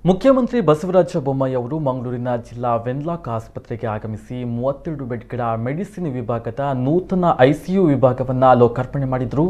ಮುಖ್ಯಮಂತ್ರಿ ಬಸವರಾಜ ಬೊಮ್ಮಾಯಿ ಅವರು ಮಂಗಳೂರಿನ ಜಿಲ್ಲಾ ವೆನ್ಲಾಕ್ ಆಸ್ಪತ್ರೆಗೆ ಆಗಮಿಸಿ ಮೂವತ್ತೆರಡು ಬೆಡ್ಗಳ ಮೆಡಿಸಿನ್ ವಿಭಾಗದ ನೂತನ ಐಸಿಯು ವಿಭಾಗವನ್ನು ಲೋಕಾರ್ಪಣೆ ಮಾಡಿದರು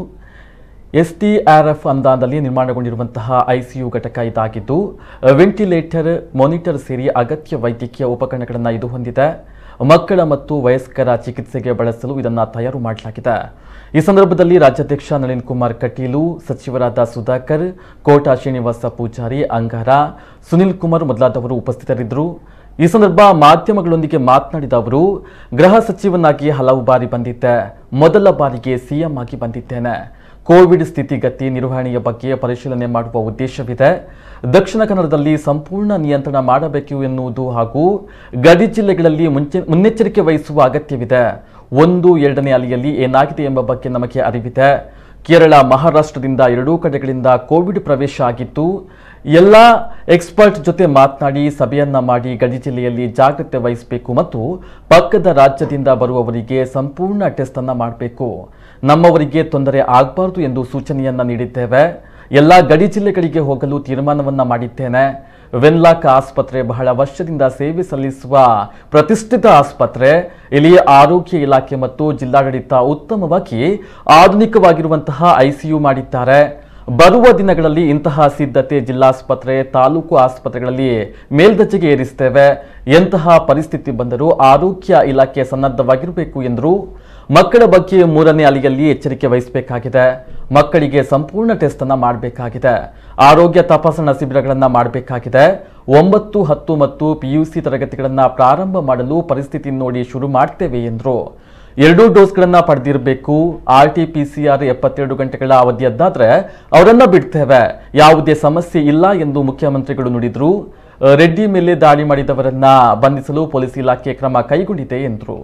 ಎಸ್ಡಿಆರ್ಎಫ್ ಅನುದಾನದಲ್ಲಿ ನಿರ್ಮಾಣಗೊಂಡಿರುವಂತಹ ಐಸಿಯು ಘಟಕ ಇದಾಗಿದ್ದು ವೆಂಟಿಲೇಟರ್ ಮಾನಿಟರ್ ಸೇರಿ ಅಗತ್ಯ ವೈದ್ಯಕೀಯ ಉಪಕರಣಗಳನ್ನು ಇದು ಹೊಂದಿದೆ ಮಕ್ಕಳ ಮತ್ತು ವಯಸ್ಕರ ಚಿಕಿತ್ಸೆಗೆ ಬಳಸಲು ಇದನ್ನು ತಯಾರು ಮಾಡಲಾಗಿದೆ ಈ ಸಂದರ್ಭದಲ್ಲಿ ರಾಜ್ಯಾಧ್ಯಕ್ಷ ನಳಿನ್ ಕುಮಾರ್ ಕಟೀಲು ಸಚಿವರಾದ ಸುಧಾಕರ್ ಕೋಟಾ ಶ್ರೀನಿವಾಸ ಪೂಜಾರಿ ಅಂಗಾರ ಸುನಿಲ್ ಕುಮಾರ್ ಮೊದಲಾದವರು ಉಪಸ್ಥಿತರಿದ್ದರು ಈ ಸಂದರ್ಭ ಮಾಧ್ಯಮಗಳೊಂದಿಗೆ ಮಾತನಾಡಿದ ಅವರು ಗೃಹ ಸಚಿವನಾಗಿ ಹಲವು ಬಾರಿ ಬಂದಿದ್ದೆ ಮೊದಲ ಬಾರಿಗೆ ಸಿಎಂ ಆಗಿ ಬಂದಿದ್ದೇನೆ ಕೋವಿಡ್ ಸ್ಥಿತಿಗತಿ ನಿರ್ವಹಣೆಯ ಬಗ್ಗೆ ಪರಿಶೀಲನೆ ಮಾಡುವ ಉದ್ದೇಶವಿದೆ ದಕ್ಷಿಣ ಕನ್ನಡದಲ್ಲಿ ಸಂಪೂರ್ಣ ನಿಯಂತ್ರಣ ಮಾಡಬೇಕು ಎನ್ನುವುದು ಹಾಗೂ ಗಡಿ ಜಿಲ್ಲೆಗಳಲ್ಲಿ ಮುಂಚೆ ಮುನ್ನೆಚ್ಚರಿಕೆ ವಹಿಸುವ ಅಗತ್ಯವಿದೆ ಒಂದು ಎರಡನೇ ಅಲೆಯಲ್ಲಿ ಏನಾಗಿದೆ ಎಂಬ ಬಗ್ಗೆ ನಮಗೆ ಅರಿವಿದೆ ಕೇರಳ ಮಹಾರಾಷ್ಟ್ರದಿಂದ ಎರಡೂ ಕಡೆಗಳಿಂದ ಕೋವಿಡ್ ಪ್ರವೇಶ ಆಗಿತ್ತು ಎಲ್ಲ ಎಕ್ಸ್ಪರ್ಟ್ ಜೊತೆ ಮಾತನಾಡಿ ಸಭೆಯನ್ನ ಮಾಡಿ ಗಡಿ ಜಿಲ್ಲೆಯಲ್ಲಿ ಜಾಗ್ರತೆ ವಹಿಸಬೇಕು ಮತ್ತು ಪಕ್ಕದ ರಾಜ್ಯದಿಂದ ಬರುವವರಿಗೆ ಸಂಪೂರ್ಣ ಟೆಸ್ಟ್ ಅನ್ನ ಮಾಡಬೇಕು ನಮ್ಮವರಿಗೆ ತೊಂದರೆ ಆಗಬಾರದು ಎಂದು ಸೂಚನೆಯನ್ನ ನೀಡಿದ್ದೇವೆ ಎಲ್ಲ ಗಡಿ ಜಿಲ್ಲೆಗಳಿಗೆ ಹೋಗಲು ತೀರ್ಮಾನವನ್ನ ಮಾಡಿದ್ದೇನೆ ವೆನ್ಲಾಕ್ ಆಸ್ಪತ್ರೆ ಬಹಳ ವರ್ಷದಿಂದ ಸೇವೆ ಸಲ್ಲಿಸುವ ಪ್ರತಿಷ್ಠಿತ ಆಸ್ಪತ್ರೆ ಇಲ್ಲಿ ಆರೋಗ್ಯ ಇಲಾಖೆ ಮತ್ತು ಜಿಲ್ಲಾಡಳಿತ ಉತ್ತಮವಾಗಿ ಆಧುನಿಕವಾಗಿರುವಂತಹ ಐಸಿಯು ಮಾಡಿದ್ದಾರೆ ಬರುವ ದಿನಗಳಲ್ಲಿ ಇಂತಹ ಸಿದ್ಧತೆ ಜಿಲ್ಲಾಸ್ಪತ್ರೆ ತಾಲೂಕು ಆಸ್ಪತ್ರೆಗಳಲ್ಲಿ ಮೇಲ್ದರ್ಜೆಗೆ ಏರಿಸ್ತೇವೆ ಎಂತಹ ಪರಿಸ್ಥಿತಿ ಬಂದರೂ ಆರೋಗ್ಯ ಇಲಾಖೆ ಸನ್ನದ್ಧವಾಗಿರಬೇಕು ಎಂದರು ಮಕ್ಕಳ ಬಗ್ಗೆ ಮೂರನೇ ಅಲೆಯಲ್ಲಿ ಎಚ್ಚರಿಕೆ ವಹಿಸಬೇಕಾಗಿದೆ ಮಕ್ಕಳಿಗೆ ಸಂಪೂರ್ಣ ಟೆಸ್ಟ್ ಅನ್ನ ಮಾಡಬೇಕಾಗಿದೆ ಆರೋಗ್ಯ ತಪಾಸಣಾ ಶಿಬಿರಗಳನ್ನ ಮಾಡಬೇಕಾಗಿದೆ ಒಂಬತ್ತು ಹತ್ತು ಮತ್ತು ಪಿಯುಸಿ ತರಗತಿಗಳನ್ನ ಪ್ರಾರಂಭ ಮಾಡಲು ಪರಿಸ್ಥಿತಿ ನೋಡಿ ಶುರು ಮಾಡ್ತೇವೆ ಎಂದರು ಎರಡೂ ಡೋಸ್ಗಳನ್ನ ಪಡೆದಿರಬೇಕು R T P C R ಎಪ್ಪತ್ತೆರಡು ಗಂಟೆಗಳ ಅವಧಿಯದ್ದಾದ್ರೆ ಅವರನ್ನ ಬಿಡ್ತೇವೆ ಯಾವುದೇ ಸಮಸ್ಯೆ ಇಲ್ಲ ಎಂದು ಮುಖ್ಯಮಂತ್ರಿಗಳು ನುಡಿದ್ರು ರೆಡ್ಡಿ ಮೇಲೆ ದಾಳಿ ಮಾಡಿದವರನ್ನ ಬಂಧಿಸಲು ಪೊಲೀಸ್ ಇಲಾಖೆ ಕ್ರಮ ಕೈಗೊಂಡಿದೆ ಎಂದರು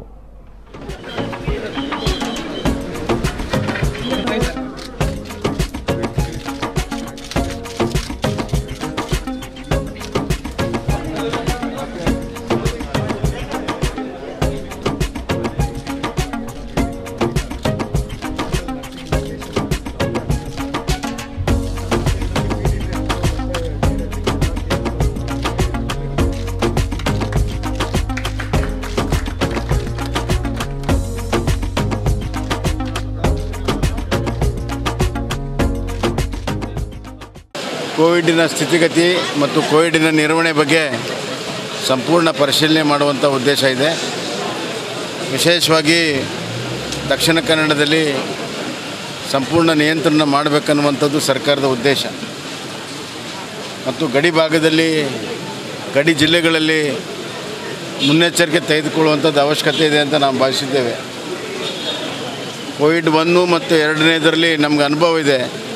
ಕೋವಿಡಿನ ಸ್ಥಿತಿಗತಿ ಮತ್ತು ಕೋವಿಡಿನ ನಿರ್ವಹಣೆ ಬಗ್ಗೆ ಸಂಪೂರ್ಣ ಪರಿಶೀಲನೆ ಮಾಡುವಂಥ ಉದ್ದೇಶ ಇದೆ ವಿಶೇಷವಾಗಿ ದಕ್ಷಿಣ ಕನ್ನಡದಲ್ಲಿ ಸಂಪೂರ್ಣ ನಿಯಂತ್ರಣ ಮಾಡಬೇಕನ್ನುವಂಥದ್ದು ಸರ್ಕಾರದ ಉದ್ದೇಶ ಮತ್ತು ಗಡಿ ಭಾಗದಲ್ಲಿ ಗಡಿ ಜಿಲ್ಲೆಗಳಲ್ಲಿ ಮುನ್ನೆಚ್ಚರಿಕೆ ತೆಗೆದುಕೊಳ್ಳುವಂಥದ್ದು ಅವಶ್ಯಕತೆ ಇದೆ ಅಂತ ನಾವು ಭಾವಿಸಿದ್ದೇವೆ ಕೋವಿಡ್ ಒಂದು ಮತ್ತು ಎರಡನೇದರಲ್ಲಿ ನಮ್ಗೆ ಅನುಭವ ಇದೆ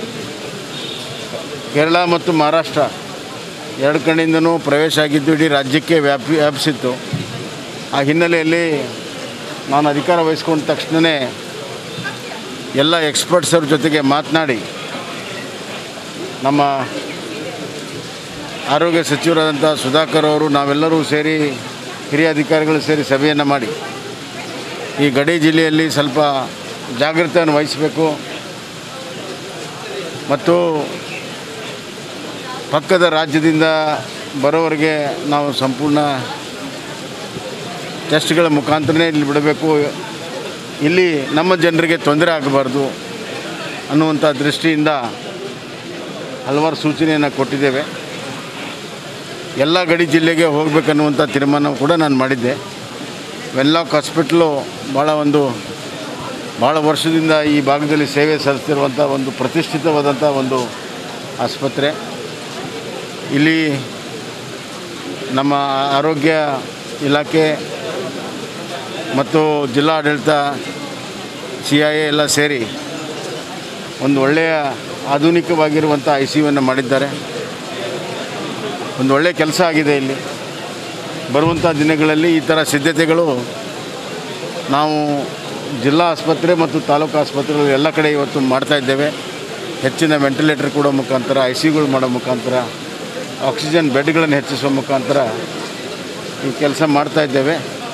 ಕೇರಳ ಮತ್ತು ಮಹಾರಾಷ್ಟ್ರ ಎರಡು ಕಡೆಯಿಂದನೂ ಪ್ರವೇಶ ಆಗಿದ್ದು ಇಡೀ ರಾಜ್ಯಕ್ಕೆ ವ್ಯಾಪಿ ವ್ಯಾಪಿಸಿತ್ತು ಆ ಹಿನ್ನೆಲೆಯಲ್ಲಿ ನಾನು ಅಧಿಕಾರ ವಹಿಸ್ಕೊಂಡ ತಕ್ಷಣವೇ ಎಲ್ಲ ಎಕ್ಸ್ಪರ್ಟ್ಸ್ ಅವ್ರ ಜೊತೆಗೆ ಮಾತನಾಡಿ ನಮ್ಮ ಆರೋಗ್ಯ ಸಚಿವರಾದಂಥ ಸುಧಾಕರ್ ಅವರು ನಾವೆಲ್ಲರೂ ಸೇರಿ ಹಿರಿಯ ಅಧಿಕಾರಿಗಳು ಸೇರಿ ಸಭೆಯನ್ನು ಮಾಡಿ ಈ ಗಡಿ ಜಿಲ್ಲೆಯಲ್ಲಿ ಸ್ವಲ್ಪ ಜಾಗ್ರತೆಯನ್ನು ವಹಿಸಬೇಕು ಮತ್ತು ಪಕ್ಕದ ರಾಜ್ಯದಿಂದ ಬರೋವರಿಗೆ ನಾವು ಸಂಪೂರ್ಣ ಟೆಸ್ಟ್ಗಳ ಮುಖಾಂತರನೇ ಇಲ್ಲಿ ಬಿಡಬೇಕು ಇಲ್ಲಿ ನಮ್ಮ ಜನರಿಗೆ ತೊಂದರೆ ಆಗಬಾರ್ದು ಅನ್ನುವಂಥ ದೃಷ್ಟಿಯಿಂದ ಹಲವಾರು ಸೂಚನೆಯನ್ನು ಕೊಟ್ಟಿದ್ದೇವೆ ಎಲ್ಲ ಗಡಿ ಜಿಲ್ಲೆಗೆ ಹೋಗಬೇಕನ್ನುವಂಥ ತೀರ್ಮಾನ ಕೂಡ ನಾನು ಮಾಡಿದ್ದೆ ವೆನ್ಲಾಕ್ ಹಾಸ್ಪಿಟ್ಲು ಭಾಳ ಒಂದು ಭಾಳ ವರ್ಷದಿಂದ ಈ ಭಾಗದಲ್ಲಿ ಸೇವೆ ಸಲ್ಲಿಸ್ತಿರುವಂಥ ಒಂದು ಪ್ರತಿಷ್ಠಿತವಾದಂಥ ಒಂದು ಆಸ್ಪತ್ರೆ ಇಲ್ಲಿ ನಮ್ಮ ಆರೋಗ್ಯ ಇಲಾಖೆ ಮತ್ತು ಜಿಲ್ಲಾಡಳಿತ ಸಿ ಐ ಎ ಎಲ್ಲ ಸೇರಿ ಒಂದು ಒಳ್ಳೆಯ ಆಧುನಿಕವಾಗಿರುವಂಥ ಐ ಸಿ ಯುವನ್ನು ಮಾಡಿದ್ದಾರೆ ಒಂದು ಒಳ್ಳೆಯ ಕೆಲಸ ಆಗಿದೆ ಇಲ್ಲಿ ಬರುವಂಥ ದಿನಗಳಲ್ಲಿ ಈ ಥರ ಸಿದ್ಧತೆಗಳು ನಾವು ಜಿಲ್ಲಾ ಆಸ್ಪತ್ರೆ ಮತ್ತು ತಾಲೂಕು ಆಸ್ಪತ್ರೆಗಳು ಎಲ್ಲ ಕಡೆ ಇವತ್ತು ಮಾಡ್ತಾ ಇದ್ದೇವೆ ಹೆಚ್ಚಿನ ವೆಂಟಿಲೇಟರ್ ಕೊಡೋ ಮುಖಾಂತರ ಐ ಸಿಗಳು ಮಾಡೋ ಮುಖಾಂತರ ಆಕ್ಸಿಜನ್ ಬೆಡ್ಗಳನ್ನು ಹೆಚ್ಚಿಸುವ ಮುಖಾಂತರ ಈ ಕೆಲಸ ಮಾಡ್ತಾ ಇದ್ದೇವೆ